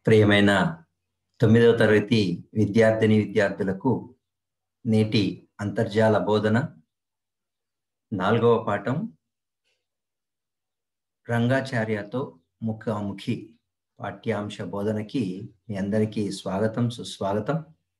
ప్రియమైన తొమ్మిదవ తరగతి విద్యార్థిని విద్యార్థులకు నేటి అంతర్జాల బోధన నాలుగవ పాఠం రంగాచార్యతో ముఖాముఖి పాఠ్యాంశ బోధనకి మీ అందరికీ స్వాగతం సుస్వాగతం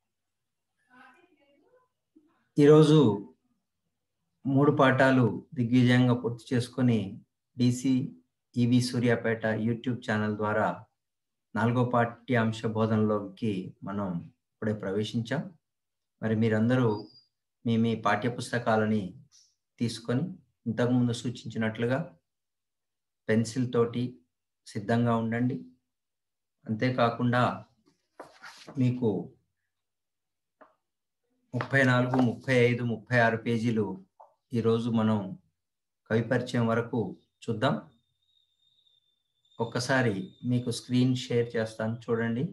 ఈరోజు మూడు పాఠాలు దిగ్విజయంగా పూర్తి చేసుకొని DC EV Suryapet YouTube channel ద్వారా నాలుగో పాఠ్యాంశ బోధనలోకి మనం ఇప్పుడే ప్రవేశించాం మరి మీరందరూ మీ మీ పాఠ్య పుస్తకాలని తీసుకొని ఇంతకుముందు సూచించినట్లుగా పెన్సిల్ తోటి సిద్ధంగా ఉండండి అంతేకాకుండా మీకు ముప్పై నాలుగు ముప్పై ఐదు ముప్పై ఆరు పేజీలు ఈరోజు మనం కవి పరిచయం వరకు చూద్దాం ఒక్కసారి మీకు స్క్రీన్ షేర్ చేస్తాను చూడండి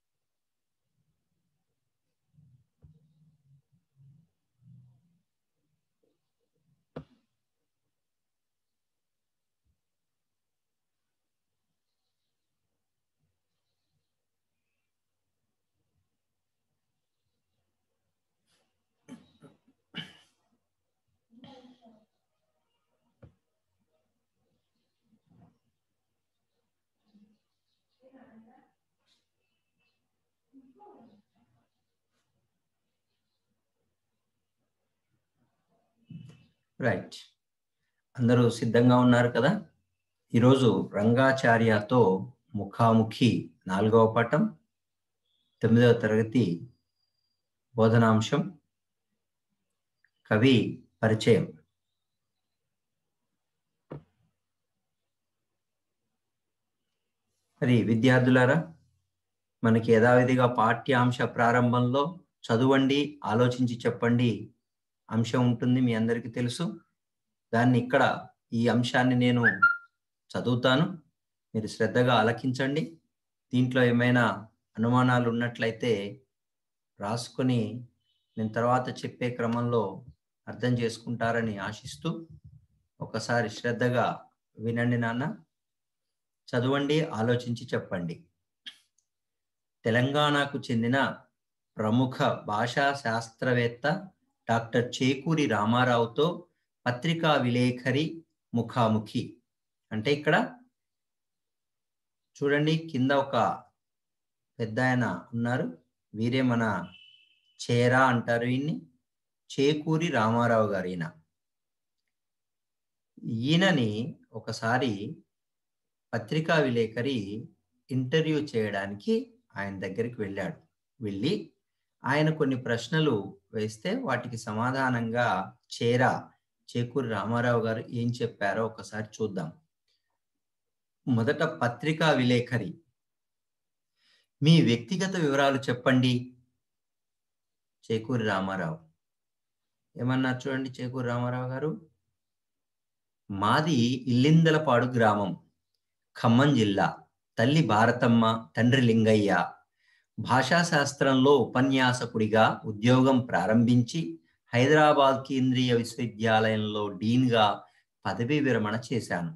రైట్ అందరూ సిద్ధంగా ఉన్నారు కదా ఈరోజు రంగాచార్యతో ముఖాముఖి నాలుగవ పాఠం తొమ్మిదవ తరగతి బోధనాంశం కవి పరిచయం మరి విద్యార్థులారా మనకి యథావిధిగా పాఠ్యాంశ ప్రారంభంలో చదవండి ఆలోచించి చెప్పండి అంశం ఉంటుంది మీ అందరికీ తెలుసు దాన్ని ఇక్కడ ఈ అంశాన్ని నేను చదువుతాను మీరు శ్రద్ధగా ఆలకించండి దీంట్లో ఏమైనా అనుమానాలు ఉన్నట్లయితే రాసుకొని నేను తర్వాత చెప్పే క్రమంలో అర్థం చేసుకుంటారని ఆశిస్తూ ఒకసారి శ్రద్ధగా వినండి నాన్న చదవండి ఆలోచించి చెప్పండి తెలంగాణకు చెందిన ప్రముఖ భాషా శాస్త్రవేత్త డాక్టర్ చేకూరి రామారావుతో పత్రికా విలేఖరి ముఖాముఖి అంటే ఇక్కడ చూడండి కింద ఒక పెద్ద ఆయన ఉన్నారు వీరే మన చేరా అంటారు ఈయన్ని చేకూరి రామారావు గారు ఈయన ఈయనని ఒకసారి పత్రికా విలేకరి ఇంటర్వ్యూ చేయడానికి ఆయన దగ్గరికి వెళ్ళాడు వెళ్ళి ఆయన కొన్ని ప్రశ్నలు వేస్తే వాటికి సమాధానంగా చేరా చేకూరి రామారావు గారు ఏం చెప్పారో ఒకసారి చూద్దాం మొదట పత్రికా విలేకరి మీ వ్యక్తిగత వివరాలు చెప్పండి చేకూరి రామారావు ఏమన్నారు చూడండి చేకూరి రామారావు గారు మాది ఇల్లిందలపాడు గ్రామం ఖమ్మం జిల్లా తల్లి భారతమ్మ తండ్రి లింగయ్య భాషాశాస్త్రంలో ఉపన్యాసకుడిగా ఉద్యోగం ప్రారంభించి హైదరాబాద్ కేంద్రీయ విశ్వవిద్యాలయంలో డీన్గా పదవీ విరమణ చేశాను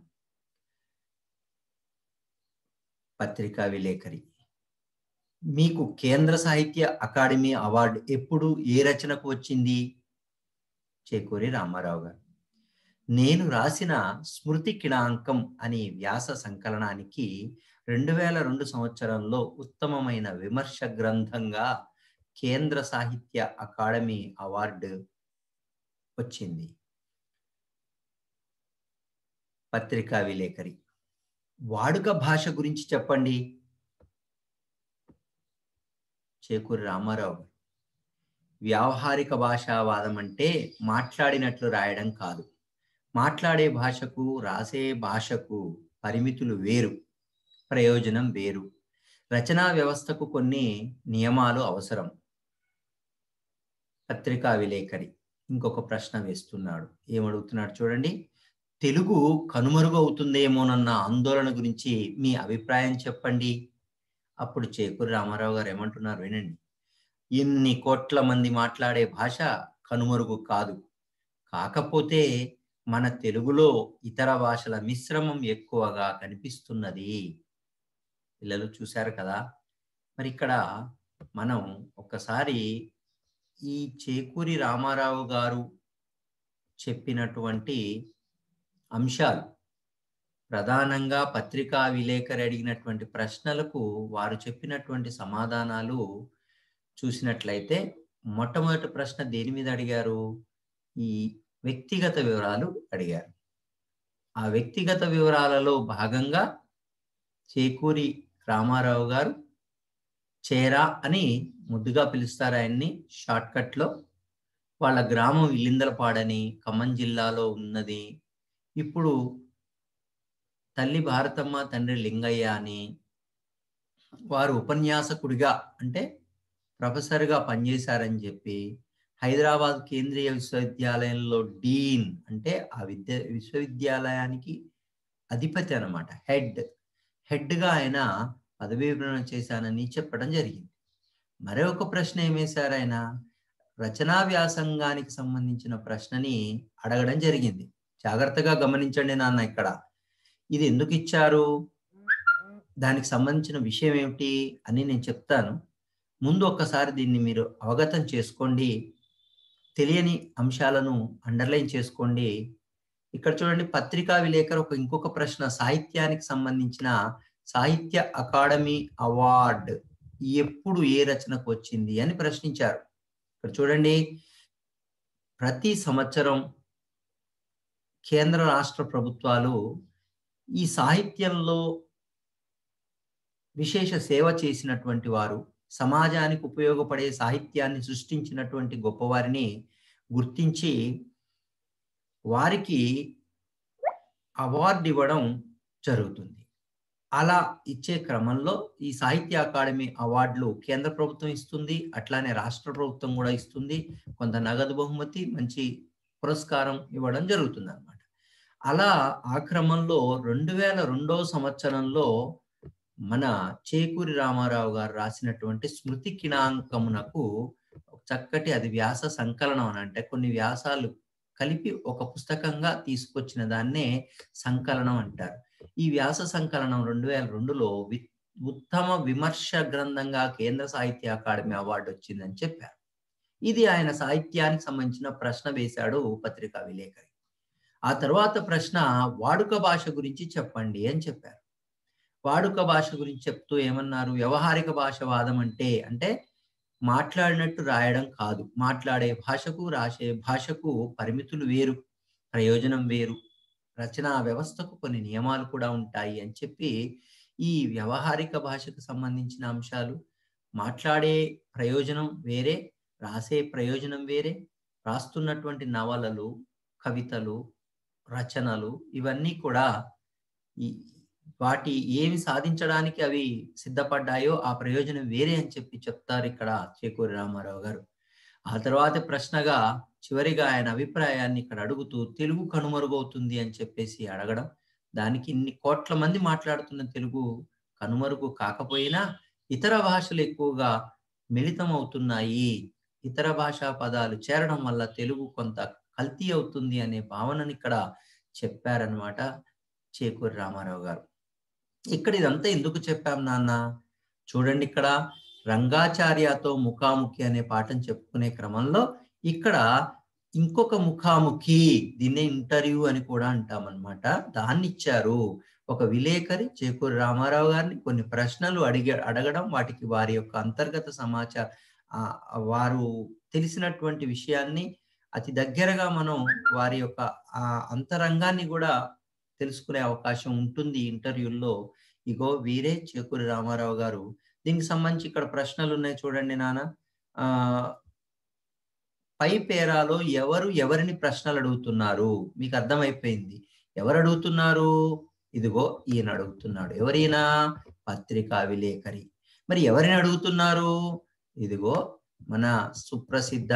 పత్రికా విలేకరి మీకు కేంద్ర సాహిత్య అకాడమీ అవార్డు ఎప్పుడు ఏ రచనకు వచ్చింది చేకూరి రామారావు గారు నేను రాసిన స్మృతి కిణాంకం అనే వ్యాస సంకలనానికి రెండు వేల రెండు సంవత్సరంలో ఉత్తమమైన విమర్శ గ్రంథంగా కేంద్ర సాహిత్య అకాడమీ అవార్డు వచ్చింది పత్రికా విలేకరి వాడుక భాష గురించి చెప్పండి చేకూరి రామారావు వ్యావహారిక భాషావాదం అంటే మాట్లాడినట్లు రాయడం కాదు మాట్లాడే భాషకు రాసే భాషకు పరిమితులు వేరు ప్రయోజనం వేరు రచనా వ్యవస్థకు కొన్ని నియమాలు అవసరం పత్రికా విలేకరి ఇంకొక ప్రశ్న వేస్తున్నాడు ఏమడుగుతున్నాడు చూడండి తెలుగు కనుమరుగు అవుతుందేమోనన్న ఆందోళన గురించి మీ అభిప్రాయం చెప్పండి అప్పుడు చేకూరి రామారావు గారు ఏమంటున్నారు వినండి ఎన్ని కోట్ల మంది మాట్లాడే భాష కనుమరుగు కాదు కాకపోతే మన తెలుగులో ఇతర భాషల మిశ్రమం ఎక్కువగా కనిపిస్తున్నది పిల్లలు చూశారు కదా మరి ఇక్కడ మనం ఒక్కసారి ఈ చేకూరి రామారావు గారు చెప్పినటువంటి అంశాలు ప్రధానంగా పత్రికా విలేకరి అడిగినటువంటి ప్రశ్నలకు వారు చెప్పినటువంటి సమాధానాలు చూసినట్లయితే మొట్టమొదటి ప్రశ్న దేని మీద అడిగారు ఈ వ్యక్తిగత వివరాలు అడిగారు ఆ వ్యక్తిగత వివరాలలో భాగంగా చేకూరి రామారావు గారు చేరా అని ముద్దుగా పిలుస్తారు ఆయన్ని షార్ట్ కట్లో వాళ్ళ గ్రామం ఇల్లిందలపాడని ఖమ్మం జిల్లాలో ఉన్నది ఇప్పుడు తల్లి భారతమ్మ తండ్రి లింగయ్య అని వారు ఉపన్యాసకుడిగా అంటే ప్రొఫెసర్గా పనిచేశారని చెప్పి హైదరాబాద్ కేంద్రీయ విశ్వవిద్యాలయంలో డీన్ అంటే ఆ విద్య విశ్వవిద్యాలయానికి అధిపతి అనమాట హెడ్ హెడ్గా ఆయన పదవీ విరమణ చేశానని చెప్పడం జరిగింది మరొక ప్రశ్న ఏమేశారు ఆయన రచనా వ్యాసంగానికి సంబంధించిన ప్రశ్నని అడగడం జరిగింది జాగ్రత్తగా గమనించండి నాన్న ఇక్కడ ఇది ఎందుకు ఇచ్చారు దానికి సంబంధించిన విషయం ఏమిటి అని నేను చెప్తాను ముందు ఒక్కసారి దీన్ని మీరు అవగతం చేసుకోండి తెలియని అంశాలను అండర్లైన్ చేసుకోండి ఇక్కడ చూడండి పత్రికా విలేకరు ఒక ఇంకొక ప్రశ్న సాహిత్యానికి సంబంధించిన సాహిత్య అకాడమీ అవార్డ్ ఎప్పుడు ఏ రచనకు వచ్చింది అని ప్రశ్నించారు ఇక్కడ చూడండి ప్రతి సంవత్సరం కేంద్ర రాష్ట్ర ప్రభుత్వాలు ఈ సాహిత్యంలో విశేష సేవ చేసినటువంటి వారు సమాజానికి ఉపయోగపడే సాహిత్యాన్ని సృష్టించినటువంటి గొప్పవారిని గుర్తించి వారికి అవార్డు ఇవ్వడం జరుగుతుంది అలా ఇచ్చే క్రమంలో ఈ సాహిత్య అకాడమీ అవార్డులు కేంద్ర ప్రభుత్వం ఇస్తుంది అట్లానే రాష్ట్ర ప్రభుత్వం కూడా ఇస్తుంది కొంత నగదు బహుమతి మంచి పురస్కారం ఇవ్వడం జరుగుతుంది అనమాట అలా ఆ క్రమంలో రెండు వేల రెండో సంవత్సరంలో మన చేకూరి రామారావు గారు రాసినటువంటి స్మృతి కిణాంకమునకు చక్కటి అది వ్యాస సంకలనం అని అంటే కొన్ని వ్యాసాలు కలిపి ఒక పుస్తకంగా తీసుకొచ్చిన దాన్నే సంకలనం అంటారు ఈ వ్యాస సంకలనం రెండు వేల రెండులో ఉత్తమ విమర్శ గ్రంథంగా కేంద్ర సాహిత్య అకాడమీ అవార్డు వచ్చిందని చెప్పారు ఇది ఆయన సాహిత్యానికి సంబంధించిన ప్రశ్న వేశాడు పత్రికా విలేకరి ఆ తర్వాత ప్రశ్న వాడుక భాష గురించి చెప్పండి అని చెప్పారు వాడుక భాష గురించి చెప్తూ ఏమన్నారు వ్యవహారిక భాష వాదం అంటే అంటే మాట్లాడినట్టు రాయడం కాదు మాట్లాడే భాషకు రాసే భాషకు పరిమితులు వేరు ప్రయోజనం వేరు రచనా వ్యవస్థకు కొన్ని నియమాలు కూడా ఉంటాయి అని చెప్పి ఈ వ్యవహారిక భాషకు సంబంధించిన అంశాలు మాట్లాడే ప్రయోజనం వేరే రాసే ప్రయోజనం వేరే రాస్తున్నటువంటి నవలలు కవితలు రచనలు ఇవన్నీ కూడా ఈ వాటి ఏమి సాధించడానికి అవి సిద్ధపడ్డాయో ఆ ప్రయోజనం వేరే అని చెప్పి చెప్తారు ఇక్కడ చేకూరి రామారావు గారు ఆ తర్వాత ప్రశ్నగా చివరిగా ఆయన అభిప్రాయాన్ని ఇక్కడ అడుగుతూ తెలుగు కనుమరుగవుతుంది అని చెప్పేసి అడగడం దానికి ఇన్ని కోట్ల మంది మాట్లాడుతున్న తెలుగు కనుమరుగు కాకపోయినా ఇతర భాషలు ఎక్కువగా మిళితం అవుతున్నాయి ఇతర భాషా పదాలు చేరడం వల్ల తెలుగు కొంత కల్తీ అవుతుంది అనే భావనని ఇక్కడ చెప్పారనమాట చేకూరి రామారావు గారు ఇక్కడ ఇదంతా ఎందుకు చెప్పాం నాన్న చూడండి ఇక్కడ రంగాచార్యతో ముఖాముఖి అనే పాఠం చెప్పుకునే క్రమంలో ఇక్కడ ఇంకొక ముఖాముఖి దీన్నే ఇంటర్వ్యూ అని కూడా అంటామన్నమాట దాన్ని ఇచ్చారు ఒక విలేకరి చేకూరి రామారావు గారిని కొన్ని ప్రశ్నలు అడిగ అడగడం వాటికి వారి యొక్క అంతర్గత సమాచార వారు తెలిసినటువంటి విషయాన్ని అతి దగ్గరగా మనం వారి యొక్క ఆ అంతరంగాన్ని కూడా తెలుసుకునే అవకాశం ఉంటుంది ఇంటర్వ్యూల్లో ఇగో వీరే చేకూరి రామారావు గారు దీనికి సంబంధించి ఇక్కడ ప్రశ్నలు ఉన్నాయి చూడండి నాన్న ఆ పై పేరాలో ఎవరు ఎవరిని ప్రశ్నలు అడుగుతున్నారు మీకు అర్థమైపోయింది ఎవరు అడుగుతున్నారు ఇదిగో ఈయన అడుగుతున్నాడు ఎవరైనా పత్రికా విలేకరి మరి ఎవరిని అడుగుతున్నారు ఇదిగో మన సుప్రసిద్ధ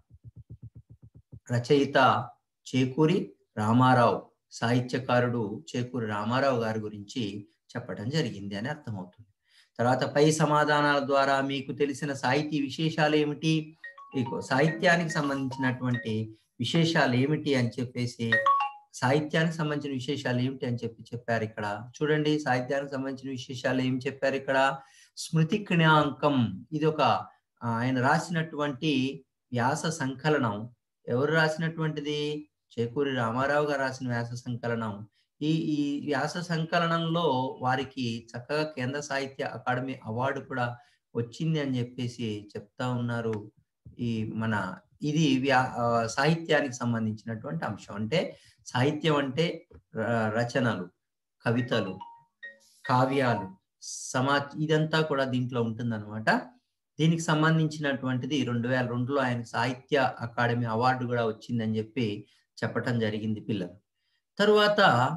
రచయిత చేకూరి రామారావు సాహిత్యకారుడు చేకూరి రామారావు గారి గురించి చెప్పడం జరిగింది అని అర్థమవుతుంది తర్వాత పై సమాధానాల ద్వారా మీకు తెలిసిన సాహితీ విశేషాలు ఏమిటి ఇగో సాహిత్యానికి సంబంధించినటువంటి విశేషాలు ఏమిటి అని చెప్పేసి సాహిత్యానికి సంబంధించిన విశేషాలు ఏమిటి అని చెప్పి చెప్పారు ఇక్కడ చూడండి సాహిత్యానికి సంబంధించిన విశేషాలు ఏమి చెప్పారు ఇక్కడ స్మృతి కిణాంకం ఇది ఒక ఆ, ఆయన రాసినటువంటి వ్యాస సంకలనం ఎవరు రాసినటువంటిది చేకూరి రామారావు గారు రాసిన వ్యాస సంకలనం ఈ ఈ వ్యాస సంకలనంలో వారికి చక్కగా కేంద్ర సాహిత్య అకాడమీ అవార్డు కూడా వచ్చింది అని చెప్పేసి చెప్తా ఉన్నారు ఈ మన ఇది వ్యా ఆ, సాహిత్యానికి సంబంధించినటువంటి అంశం అంటే సాహిత్యం అంటే ర- రచనలు కవితలు కావ్యాలు సమా ఇదంతా కూడా దీంట్లో ఉంటుందన్నమాట దీనికి సంబంధించినటువంటిది రెండు వేల రెండులో ఆయన సాహిత్య అకాడమీ అవార్డు కూడా వచ్చిందని చెప్పి చెప్పటం జరిగింది పిల్లలు తరువాత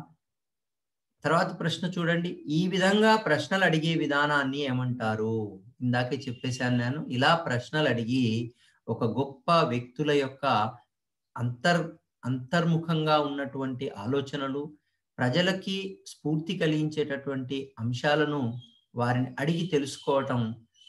తర్వాత ప్రశ్న చూడండి ఈ విధంగా ప్రశ్నలు అడిగే విధానాన్ని ఏమంటారు ఇందాకే చెప్పేశాను నేను ఇలా ప్రశ్నలు అడిగి ఒక గొప్ప వ్యక్తుల యొక్క అంతర్ అంతర్ముఖంగా ఉన్నటువంటి ఆలోచనలు ప్రజలకి స్ఫూర్తి కలిగించేటటువంటి అంశాలను వారిని అడిగి తెలుసుకోవటం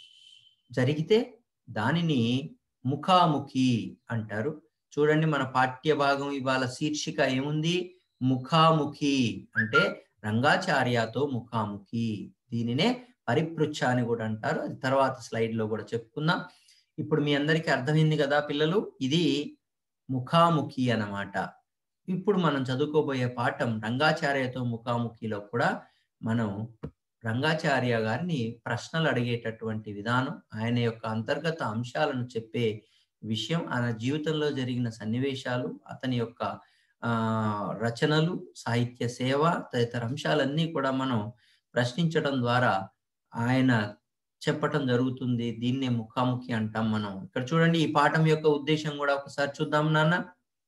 జరిగితే దానిని ముఖాముఖి అంటారు చూడండి మన పాఠ్య భాగం ఇవాళ శీర్షిక ఏముంది ముఖాముఖి అంటే రంగాచార్యతో ముఖాముఖి దీనినే పరిపృచ్ఛ అని కూడా అంటారు అది తర్వాత స్లైడ్ లో కూడా చెప్పుకుందాం ఇప్పుడు మీ అందరికీ అర్థమైంది కదా పిల్లలు ఇది ముఖాముఖి అన్నమాట ఇప్పుడు మనం చదువుకోబోయే పాఠం రంగాచార్యతో ముఖాముఖిలో కూడా మనం రంగాచార్య గారిని ప్రశ్నలు అడిగేటటువంటి విధానం ఆయన యొక్క అంతర్గత అంశాలను చెప్పే విషయం ఆయన జీవితంలో జరిగిన సన్నివేశాలు అతని యొక్క ఆ రచనలు సాహిత్య సేవ తదితర అంశాలన్నీ కూడా మనం ప్రశ్నించడం ద్వారా ఆయన చెప్పటం జరుగుతుంది దీన్నే ముఖాముఖి అంటాం మనం ఇక్కడ చూడండి ఈ పాఠం యొక్క ఉద్దేశం కూడా ఒకసారి చూద్దాం నాన్న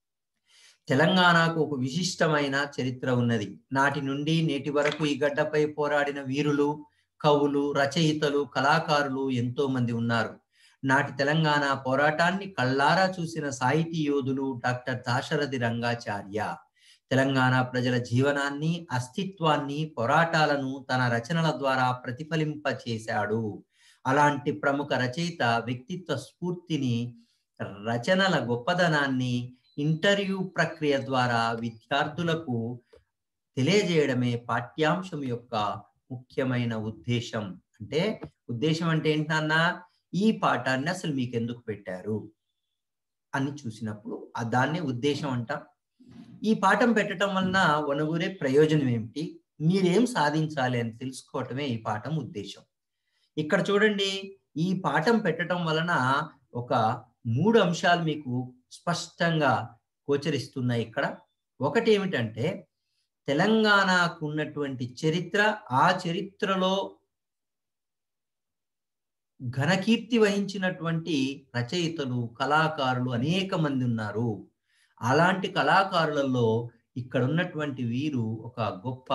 తెలంగాణకు ఒక విశిష్టమైన చరిత్ర ఉన్నది నాటి నుండి నేటి వరకు ఈ గడ్డపై పోరాడిన వీరులు కవులు రచయితలు కళాకారులు ఎంతో మంది ఉన్నారు నాటి తెలంగాణ పోరాటాన్ని కళ్ళారా చూసిన సాహితీ యోధులు డాక్టర్ దాశరథి రంగాచార్య తెలంగాణ ప్రజల జీవనాన్ని అస్తిత్వాన్ని పోరాటాలను తన రచనల ద్వారా ప్రతిఫలింపచేశాడు అలాంటి ప్రముఖ రచయిత వ్యక్తిత్వ స్ఫూర్తిని రచనల గొప్పదనాన్ని ఇంటర్వ్యూ ప్రక్రియ ద్వారా విద్యార్థులకు తెలియజేయడమే పాఠ్యాంశం యొక్క ముఖ్యమైన ఉద్దేశం అంటే ఉద్దేశం అంటే ఏంటన్నా ఈ పాఠాన్ని అసలు మీకు ఎందుకు పెట్టారు అని చూసినప్పుడు ఆ దాన్నే ఉద్దేశం అంటాం ఈ పాఠం పెట్టడం వలన వనగూరే ప్రయోజనం ఏమిటి మీరేం సాధించాలి అని తెలుసుకోవటమే ఈ పాఠం ఉద్దేశం ఇక్కడ చూడండి ఈ పాఠం పెట్టడం వలన ఒక మూడు అంశాలు మీకు స్పష్టంగా గోచరిస్తున్నాయి ఇక్కడ ఒకటి ఏమిటంటే తెలంగాణకు ఉన్నటువంటి చరిత్ర ఆ చరిత్రలో ఘనకీర్తి వహించినటువంటి రచయితలు కళాకారులు అనేక మంది ఉన్నారు అలాంటి కళాకారులలో ఇక్కడ ఉన్నటువంటి వీరు ఒక గొప్ప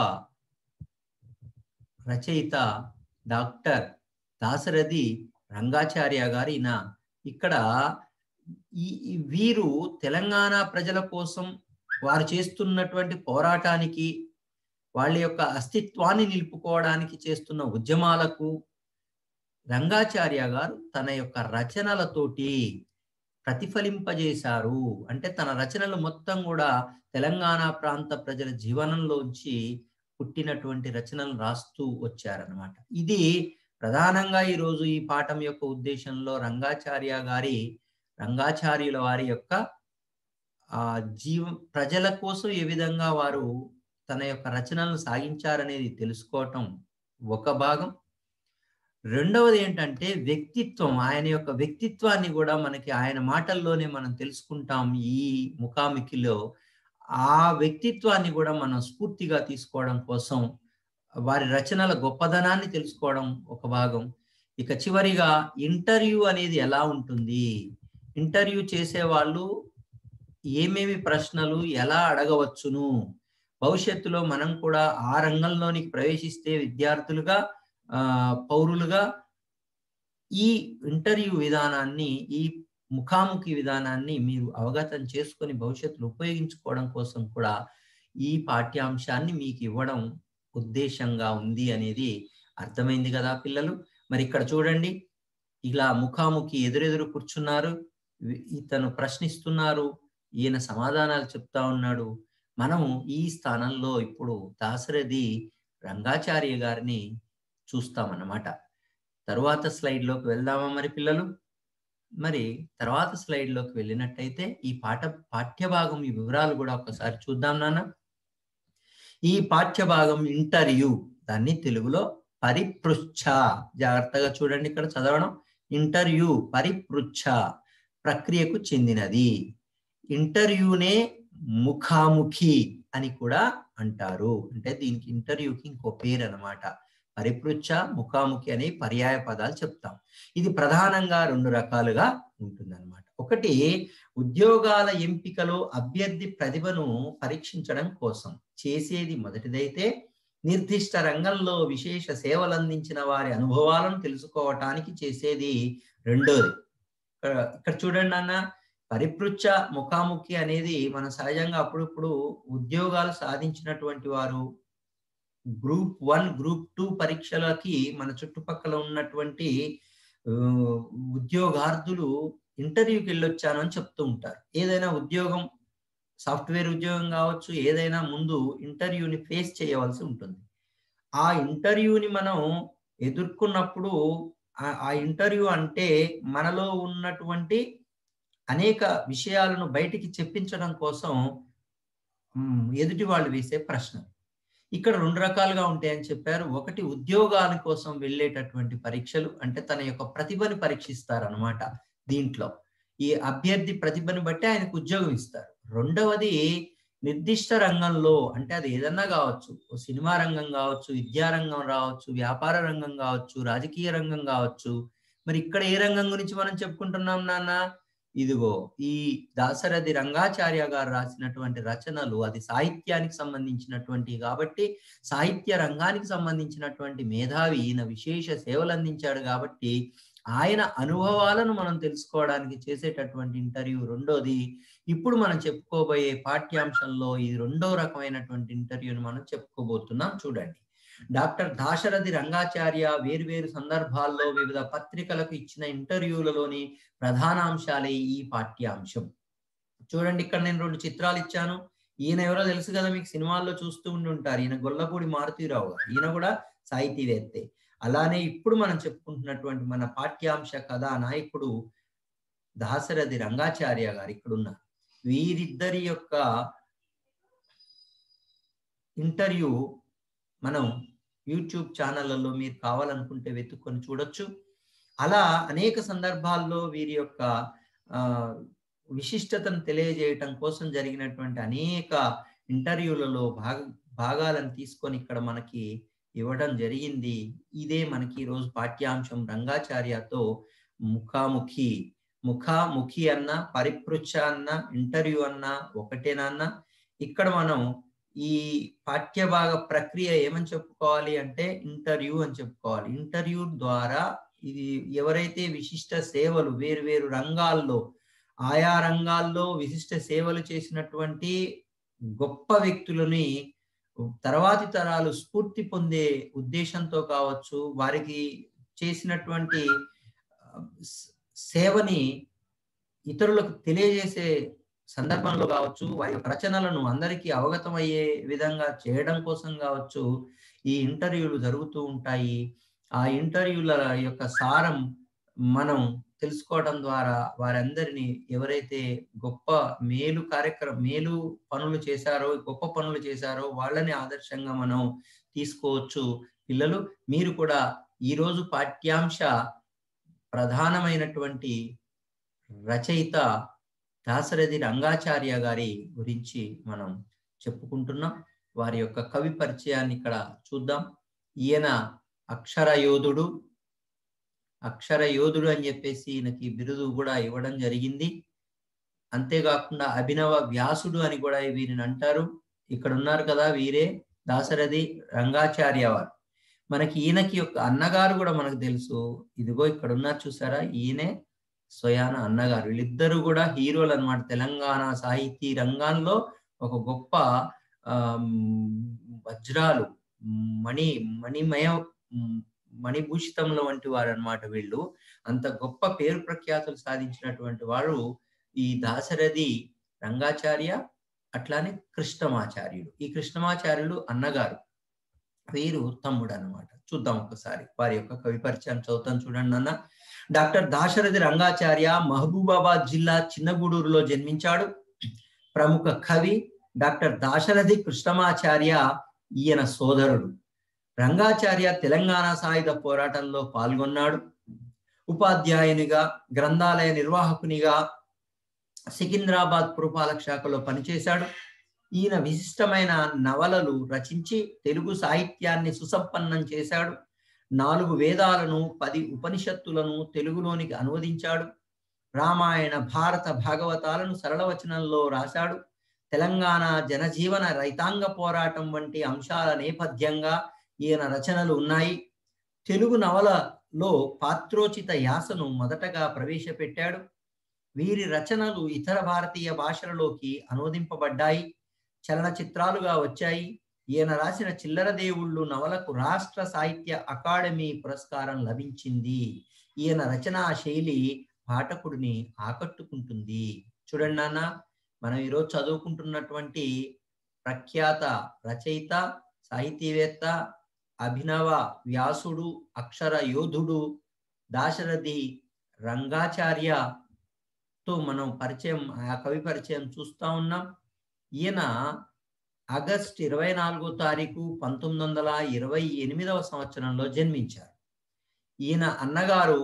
రచయిత డాక్టర్ దాసరథి రంగాచార్య గారిన ఇక్కడ ఈ ఈ వీరు తెలంగాణ ప్రజల కోసం వారు చేస్తున్నటువంటి పోరాటానికి వాళ్ళ యొక్క అస్తిత్వాన్ని నిలుపుకోవడానికి చేస్తున్న ఉద్యమాలకు రంగాచార్య గారు తన యొక్క రచనలతోటి ప్రతిఫలింపజేశారు అంటే తన రచనలు మొత్తం కూడా తెలంగాణ ప్రాంత ప్రజల జీవనంలోంచి పుట్టినటువంటి రచనలు రాస్తూ వచ్చారనమాట ఇది ప్రధానంగా ఈరోజు ఈ పాఠం యొక్క ఉద్దేశంలో రంగాచార్య గారి రంగాచార్యుల వారి యొక్క ఆ జీవ ప్రజల కోసం ఏ విధంగా వారు తన యొక్క రచనలను సాగించారనేది తెలుసుకోవటం ఒక భాగం రెండవది ఏంటంటే వ్యక్తిత్వం ఆయన యొక్క వ్యక్తిత్వాన్ని కూడా మనకి ఆయన మాటల్లోనే మనం తెలుసుకుంటాం ఈ ముఖాముఖిలో ఆ వ్యక్తిత్వాన్ని కూడా మనం స్ఫూర్తిగా తీసుకోవడం కోసం వారి రచనల గొప్పదనాన్ని తెలుసుకోవడం ఒక భాగం ఇక చివరిగా ఇంటర్వ్యూ అనేది ఎలా ఉంటుంది ఇంటర్వ్యూ చేసే వాళ్ళు ఏమేమి ప్రశ్నలు ఎలా అడగవచ్చును భవిష్యత్తులో మనం కూడా ఆ రంగంలోనికి ప్రవేశిస్తే విద్యార్థులుగా ఆ పౌరులుగా ఈ ఇంటర్వ్యూ విధానాన్ని ఈ ముఖాముఖి విధానాన్ని మీరు అవగతం చేసుకొని భవిష్యత్తులో ఉపయోగించుకోవడం కోసం కూడా ఈ పాఠ్యాంశాన్ని మీకు ఇవ్వడం ఉద్దేశంగా ఉంది అనేది అర్థమైంది కదా పిల్లలు మరి ఇక్కడ చూడండి ఇలా ముఖాముఖి ఎదురెదురు కూర్చున్నారు ఇతను ప్రశ్నిస్తున్నారు ఈయన సమాధానాలు చెప్తా ఉన్నాడు మనము ఈ స్థానంలో ఇప్పుడు దాశరథి రంగాచార్య గారిని చూస్తామన్నమాట తరువాత స్లైడ్లోకి వెళ్దామా మరి పిల్లలు మరి తర్వాత స్లైడ్లోకి వెళ్ళినట్టయితే ఈ పాఠ పాఠ్యభాగం ఈ వివరాలు కూడా ఒకసారి చూద్దాం నాన్న ఈ పాఠ్యభాగం ఇంటర్వ్యూ దాన్ని తెలుగులో పరిపృచ్ఛ జాగ్రత్తగా చూడండి ఇక్కడ చదవడం ఇంటర్వ్యూ పరిపృచ్ఛ ప్రక్రియకు చెందినది ఇంటర్వ్యూనే ముఖాముఖి అని కూడా అంటారు అంటే దీనికి ఇంటర్వ్యూకి ఇంకో పేరు అనమాట పరిపృచ్ఛ ముఖాముఖి అనే పర్యాయ పదాలు చెప్తాం ఇది ప్రధానంగా రెండు రకాలుగా ఉంటుందన్నమాట ఒకటి ఉద్యోగాల ఎంపికలో అభ్యర్థి ప్రతిభను పరీక్షించడం కోసం చేసేది మొదటిదైతే నిర్దిష్ట రంగంలో విశేష సేవలు అందించిన వారి అనుభవాలను తెలుసుకోవటానికి చేసేది రెండోది ఇక్కడ చూడండి అన్న పరిపృచ్ఛ ముఖాముఖి అనేది మన సహజంగా అప్పుడప్పుడు ఉద్యోగాలు సాధించినటువంటి వారు గ్రూప్ వన్ గ్రూప్ టూ పరీక్షలకి మన చుట్టుపక్కల ఉన్నటువంటి ఉద్యోగార్థులు ఇంటర్వ్యూకి వెళ్ళొచ్చాను అని చెప్తూ ఉంటారు ఏదైనా ఉద్యోగం సాఫ్ట్వేర్ ఉద్యోగం కావచ్చు ఏదైనా ముందు ఇంటర్వ్యూని ఫేస్ చేయవలసి ఉంటుంది ఆ ఇంటర్వ్యూని మనం ఎదుర్కొన్నప్పుడు ఆ ఇంటర్వ్యూ అంటే మనలో ఉన్నటువంటి అనేక విషయాలను బయటికి చెప్పించడం కోసం ఎదుటి వాళ్ళు వేసే ప్రశ్న ఇక్కడ రెండు రకాలుగా ఉంటాయని చెప్పారు ఒకటి ఉద్యోగాల కోసం వెళ్ళేటటువంటి పరీక్షలు అంటే తన యొక్క ప్రతిభని పరీక్షిస్తారనమాట దీంట్లో ఈ అభ్యర్థి ప్రతిభని బట్టి ఆయనకు ఉద్యోగం ఇస్తారు రెండవది నిర్దిష్ట రంగంలో అంటే అది ఏదన్నా కావచ్చు సినిమా రంగం కావచ్చు విద్యారంగం రావచ్చు వ్యాపార రంగం కావచ్చు రాజకీయ రంగం కావచ్చు మరి ఇక్కడ ఏ రంగం గురించి మనం చెప్పుకుంటున్నాం నాన్న ఇదిగో ఈ దాసరథి రంగాచార్య గారు రాసినటువంటి రచనలు అది సాహిత్యానికి సంబంధించినటువంటి కాబట్టి సాహిత్య రంగానికి సంబంధించినటువంటి మేధావి ఈయన విశేష సేవలు అందించాడు కాబట్టి ఆయన అనుభవాలను మనం తెలుసుకోవడానికి చేసేటటువంటి ఇంటర్వ్యూ రెండోది ఇప్పుడు మనం చెప్పుకోబోయే పాఠ్యాంశంలో ఈ రెండో రకమైనటువంటి ఇంటర్వ్యూని మనం చెప్పుకోబోతున్నాం చూడండి డాక్టర్ దాశరథి రంగాచార్య వేరువేరు సందర్భాల్లో వివిధ పత్రికలకు ఇచ్చిన ఇంటర్వ్యూలలోని ప్రధానాంశాలే ఈ పాఠ్యాంశం చూడండి ఇక్కడ నేను రెండు చిత్రాలు ఇచ్చాను ఈయన ఎవరో తెలుసు కదా మీకు సినిమాల్లో చూస్తూ ఉండి ఉంటారు ఈయన గొల్లపూడి మారుతీరావు గారు ఈయన కూడా సాహితీవేత్తే అలానే ఇప్పుడు మనం చెప్పుకుంటున్నటువంటి మన పాఠ్యాంశ కథా నాయకుడు దాశరథి రంగాచార్య గారు ఇక్కడ ఉన్నారు వీరిద్దరి యొక్క ఇంటర్వ్యూ మనం యూట్యూబ్ ఛానళ్లలో మీరు కావాలనుకుంటే వెతుక్కొని చూడొచ్చు అలా అనేక సందర్భాల్లో వీరి యొక్క విశిష్టతను తెలియజేయటం కోసం జరిగినటువంటి అనేక ఇంటర్వ్యూలలో భాగ భాగాలను తీసుకొని ఇక్కడ మనకి ఇవ్వడం జరిగింది ఇదే మనకి ఈరోజు పాఠ్యాంశం రంగాచార్యతో ముఖాముఖి ముఖాముఖి అన్న పరిపృచ్ఛ అన్న ఇంటర్వ్యూ అన్న ఒకటేనన్న ఇక్కడ మనం ఈ పాఠ్యభాగ ప్రక్రియ ఏమని చెప్పుకోవాలి అంటే ఇంటర్వ్యూ అని చెప్పుకోవాలి ఇంటర్వ్యూ ద్వారా ఇది ఎవరైతే విశిష్ట సేవలు వేరు వేరు రంగాల్లో ఆయా రంగాల్లో విశిష్ట సేవలు చేసినటువంటి గొప్ప వ్యక్తులని తర్వాతి తరాలు స్ఫూర్తి పొందే ఉద్దేశంతో కావచ్చు వారికి చేసినటువంటి సేవని ఇతరులకు తెలియజేసే సందర్భంలో కావచ్చు వారి యొక్క రచనలను అందరికీ అవగతం అయ్యే విధంగా చేయడం కోసం కావచ్చు ఈ ఇంటర్వ్యూలు జరుగుతూ ఉంటాయి ఆ ఇంటర్వ్యూల యొక్క సారం మనం తెలుసుకోవడం ద్వారా వారందరినీ ఎవరైతే గొప్ప మేలు కార్యక్రమం మేలు పనులు చేశారో గొప్ప పనులు చేశారో వాళ్ళని ఆదర్శంగా మనం తీసుకోవచ్చు పిల్లలు మీరు కూడా ఈరోజు పాఠ్యాంశ ప్రధానమైనటువంటి రచయిత దాసరథి రంగాచార్య గారి గురించి మనం చెప్పుకుంటున్నాం వారి యొక్క కవి పరిచయాన్ని ఇక్కడ చూద్దాం ఈయన అక్షర యోధుడు అక్షర యోధుడు అని చెప్పేసి ఈయనకి బిరుదు కూడా ఇవ్వడం జరిగింది అంతేకాకుండా అభినవ వ్యాసుడు అని కూడా వీరిని అంటారు ఇక్కడ ఉన్నారు కదా వీరే దాసరథి రంగాచార్య వారు మనకి ఈయనకి యొక్క అన్నగారు కూడా మనకు తెలుసు ఇదిగో ఇక్కడ ఉన్నారు చూసారా ఈయనే స్వయాన అన్నగారు వీళ్ళిద్దరూ కూడా హీరోలు అనమాట తెలంగాణ సాహితీ రంగాల్లో ఒక గొప్ప వజ్రాలు మణి మణిమయ మణిభూషితంలో వంటి వారు అనమాట వీళ్ళు అంత గొప్ప పేరు ప్రఖ్యాతులు సాధించినటువంటి వారు ఈ దాశరథి రంగాచార్య అట్లానే కృష్ణమాచార్యుడు ఈ కృష్ణమాచార్యుడు అన్నగారు వీరు తమ్ముడు అనమాట చూద్దాం ఒకసారి వారి యొక్క కవి పరిచయం చదువుతాను చూడండి నాన్న డాక్టర్ దాశరథి రంగాచార్య మహబూబాబాద్ జిల్లా చిన్నగూడూరులో జన్మించాడు ప్రముఖ కవి డాక్టర్ దాశరథి కృష్ణమాచార్య ఈయన సోదరుడు రంగాచార్య తెలంగాణ సాయుధ పోరాటంలో పాల్గొన్నాడు ఉపాధ్యాయునిగా గ్రంథాలయ నిర్వాహకునిగా సికింద్రాబాద్ పురపాలక శాఖలో పనిచేశాడు ఈయన విశిష్టమైన నవలలు రచించి తెలుగు సాహిత్యాన్ని సుసంపన్నం చేశాడు నాలుగు వేదాలను పది ఉపనిషత్తులను తెలుగులోనికి అనువదించాడు రామాయణ భారత భాగవతాలను సరళ వచనంలో రాశాడు తెలంగాణ జనజీవన రైతాంగ పోరాటం వంటి అంశాల నేపథ్యంగా ఈయన రచనలు ఉన్నాయి తెలుగు నవలలో పాత్రోచిత యాసను మొదటగా ప్రవేశపెట్టాడు వీరి రచనలు ఇతర భారతీయ భాషలలోకి అనువదింపబడ్డాయి చలనచిత్రాలుగా వచ్చాయి ఈయన రాసిన చిల్లర దేవుళ్ళు నవలకు రాష్ట్ర సాహిత్య అకాడమీ పురస్కారం లభించింది ఈయన రచనా శైలి పాఠకుడిని ఆకట్టుకుంటుంది చూడండి నాన్న మనం ఈరోజు చదువుకుంటున్నటువంటి ప్రఖ్యాత రచయిత సాహితీవేత్త అభినవ వ్యాసుడు అక్షర యోధుడు దాశరథి రంగాచార్యతో మనం పరిచయం ఆ కవి పరిచయం చూస్తా ఉన్నాం ఈయన ఆగస్ట్ ఇరవై నాలుగో తారీఖు పంతొమ్మిది వందల ఇరవై ఎనిమిదవ సంవత్సరంలో జన్మించారు ఈయన అన్నగారు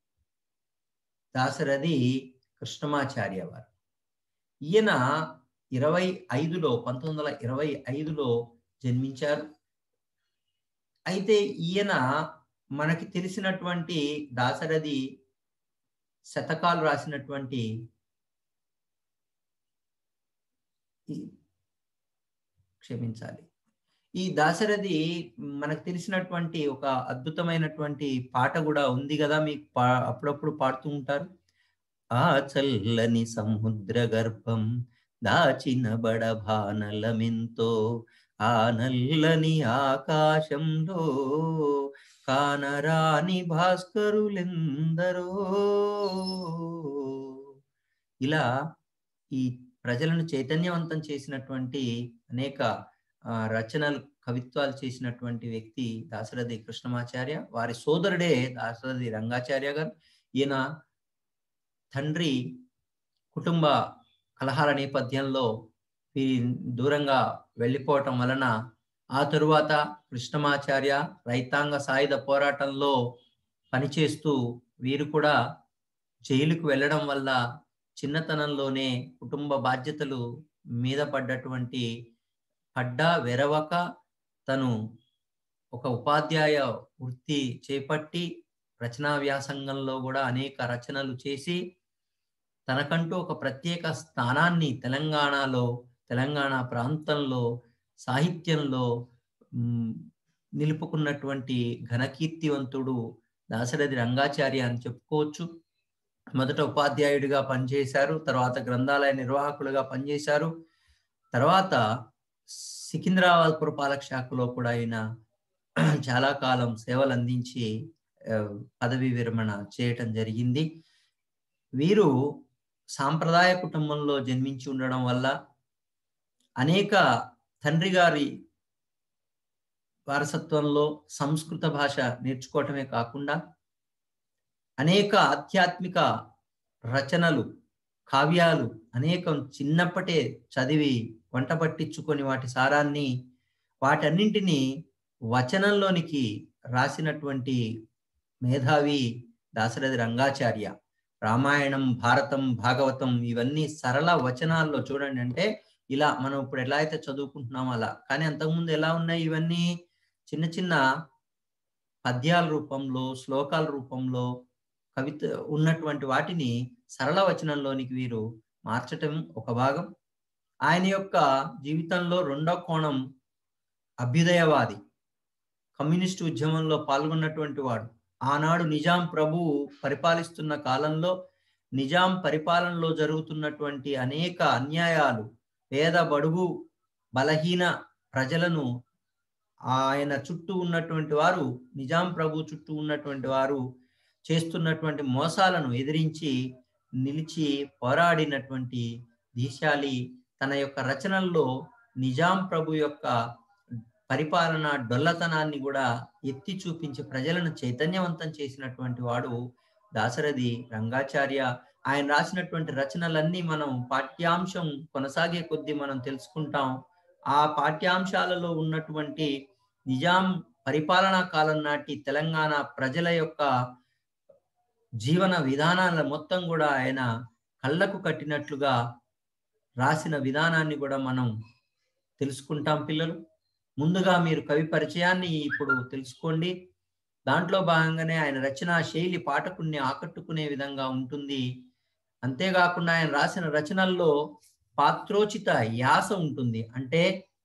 దాశరథి కృష్ణమాచార్య వారు ఈయన ఇరవై ఐదులో పంతొమ్మిది వందల ఇరవై ఐదులో జన్మించారు అయితే ఈయన మనకి తెలిసినటువంటి దాశరథి శతకాలు రాసినటువంటి క్షమించాలి ఈ దాశరథి మనకు తెలిసినటువంటి ఒక అద్భుతమైనటువంటి పాట కూడా ఉంది కదా మీకు పా అప్పుడప్పుడు పాడుతూ ఉంటారు ఆ చల్లని సముద్ర గర్భం దాచిన బడభానలమెంతో ఆ నల్లని ఆకాశంలో కానరాని భాస్కరులెందరో ఇలా ఈ ప్రజలను చైతన్యవంతం చేసినటువంటి అనేక రచనలు కవిత్వాలు చేసినటువంటి వ్యక్తి దాశరథి కృష్ణమాచార్య వారి సోదరుడే దాశరథి రంగాచార్య గారు ఈయన తండ్రి కుటుంబ కలహాల నేపథ్యంలో దూరంగా వెళ్ళిపోవటం వలన ఆ తరువాత కృష్ణమాచార్య రైతాంగ సాయుధ పోరాటంలో పనిచేస్తూ వీరు కూడా జైలుకు వెళ్ళడం వల్ల చిన్నతనంలోనే కుటుంబ బాధ్యతలు మీద పడ్డటువంటి పడ్డా వెరవక తను ఒక ఉపాధ్యాయ వృత్తి చేపట్టి రచనా వ్యాసంగంలో కూడా అనేక రచనలు చేసి తనకంటూ ఒక ప్రత్యేక స్థానాన్ని తెలంగాణలో తెలంగాణ ప్రాంతంలో సాహిత్యంలో నిలుపుకున్నటువంటి ఘనకీర్తివంతుడు దాశరథి రంగాచార్య అని చెప్పుకోవచ్చు మొదట ఉపాధ్యాయుడిగా పనిచేశారు తర్వాత గ్రంథాలయ నిర్వాహకులుగా పనిచేశారు తర్వాత సికింద్రాబాద్ పురపాలక శాఖలో కూడా ఆయన చాలా కాలం సేవలు అందించి పదవి విరమణ చేయటం జరిగింది వీరు సాంప్రదాయ కుటుంబంలో జన్మించి ఉండడం వల్ల అనేక తండ్రి గారి వారసత్వంలో సంస్కృత భాష నేర్చుకోవటమే కాకుండా అనేక ఆధ్యాత్మిక రచనలు కావ్యాలు అనేకం చిన్నప్పటే చదివి వంట పట్టించుకొని వాటి సారాన్ని వాటన్నింటినీ వచనంలోనికి రాసినటువంటి మేధావి దాశరథి రంగాచార్య రామాయణం భారతం భాగవతం ఇవన్నీ సరళ వచనాల్లో చూడండి అంటే ఇలా మనం ఇప్పుడు ఎలా అయితే చదువుకుంటున్నాం అలా కానీ అంతకుముందు ఎలా ఉన్నాయి ఇవన్నీ చిన్న చిన్న పద్యాల రూపంలో శ్లోకాల రూపంలో కవిత ఉన్నటువంటి వాటిని సరళ వచనంలోనికి వీరు మార్చటం ఒక భాగం ఆయన యొక్క జీవితంలో రెండో కోణం అభ్యుదయవాది కమ్యూనిస్టు ఉద్యమంలో పాల్గొన్నటువంటి వాడు ఆనాడు నిజాం ప్రభు పరిపాలిస్తున్న కాలంలో నిజాం పరిపాలనలో జరుగుతున్నటువంటి అనేక అన్యాయాలు పేద బడుగు బలహీన ప్రజలను ఆయన చుట్టూ ఉన్నటువంటి వారు నిజాం ప్రభు చుట్టూ ఉన్నటువంటి వారు చేస్తున్నటువంటి మోసాలను ఎదిరించి నిలిచి పోరాడినటువంటి దీశాలి తన యొక్క రచనల్లో నిజాం ప్రభు యొక్క పరిపాలన డొల్లతనాన్ని కూడా ఎత్తి చూపించి ప్రజలను చైతన్యవంతం చేసినటువంటి వాడు దాశరథి రంగాచార్య ఆయన రాసినటువంటి రచనలన్నీ మనం పాఠ్యాంశం కొనసాగే కొద్దీ మనం తెలుసుకుంటాం ఆ పాఠ్యాంశాలలో ఉన్నటువంటి నిజాం పరిపాలనా కాలం నాటి తెలంగాణ ప్రజల యొక్క జీవన విధానాల మొత్తం కూడా ఆయన కళ్ళకు కట్టినట్లుగా రాసిన విధానాన్ని కూడా మనం తెలుసుకుంటాం పిల్లలు ముందుగా మీరు కవి పరిచయాన్ని ఇప్పుడు తెలుసుకోండి దాంట్లో భాగంగానే ఆయన రచనా శైలి పాఠకుణ్ణి ఆకట్టుకునే విధంగా ఉంటుంది అంతేకాకుండా ఆయన రాసిన రచనల్లో పాత్రోచిత యాస ఉంటుంది అంటే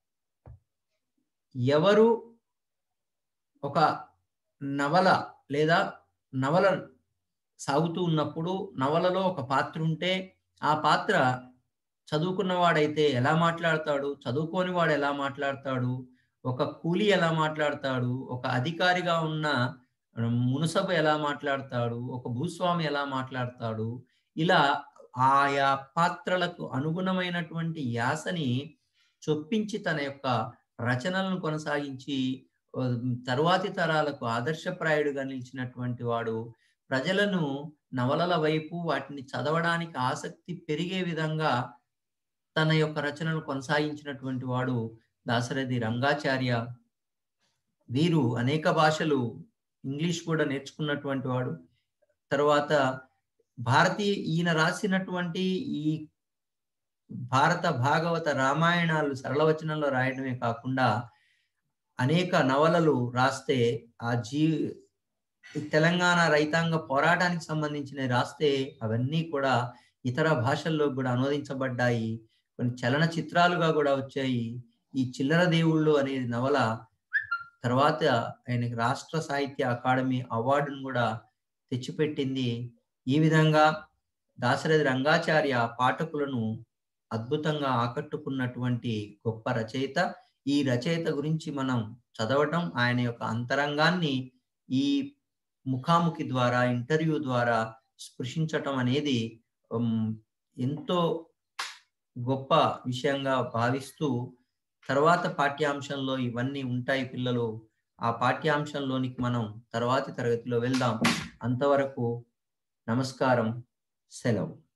ఎవరు ఒక నవల లేదా నవల సాగుతూ ఉన్నప్పుడు నవలలో ఒక పాత్ర ఉంటే ఆ పాత్ర చదువుకున్నవాడైతే ఎలా మాట్లాడతాడు చదువుకోని వాడు ఎలా మాట్లాడతాడు ఒక కూలి ఎలా మాట్లాడతాడు ఒక అధికారిగా ఉన్న మునసబ ఎలా మాట్లాడతాడు ఒక భూస్వామి ఎలా మాట్లాడతాడు ఇలా ఆయా పాత్రలకు అనుగుణమైనటువంటి యాసని చొప్పించి తన యొక్క రచనలను కొనసాగించి తరువాతి తరాలకు ఆదర్శప్రాయుడుగా నిలిచినటువంటి వాడు ప్రజలను నవలల వైపు వాటిని చదవడానికి ఆసక్తి పెరిగే విధంగా తన యొక్క రచనను కొనసాగించినటువంటి వాడు దాశరథి రంగాచార్య వీరు అనేక భాషలు ఇంగ్లీష్ కూడా నేర్చుకున్నటువంటి వాడు తర్వాత భారతీయ ఈయన రాసినటువంటి ఈ భారత భాగవత రామాయణాలు సరళ వచనంలో రాయడమే కాకుండా అనేక నవలలు రాస్తే ఆ జీ తెలంగాణ రైతాంగ పోరాటానికి సంబంధించిన రాస్తే అవన్నీ కూడా ఇతర భాషల్లో కూడా అనువదించబడ్డాయి కొన్ని చలన చిత్రాలుగా కూడా వచ్చాయి ఈ చిల్లర దేవుళ్ళు అనేది నవల తర్వాత ఆయనకి రాష్ట్ర సాహిత్య అకాడమీ అవార్డును కూడా తెచ్చిపెట్టింది ఈ విధంగా దాశరథి రంగాచార్య పాఠకులను అద్భుతంగా ఆకట్టుకున్నటువంటి గొప్ప రచయిత ఈ రచయిత గురించి మనం చదవటం ఆయన యొక్క అంతరంగాన్ని ఈ ముఖాముఖి ద్వారా ఇంటర్వ్యూ ద్వారా స్పృశించటం అనేది ఎంతో గొప్ప విషయంగా భావిస్తూ తర్వాత పాఠ్యాంశంలో ఇవన్నీ ఉంటాయి పిల్లలు ఆ పాఠ్యాంశంలోనికి మనం తర్వాతి తరగతిలో వెళ్దాం అంతవరకు నమస్కారం సెలవు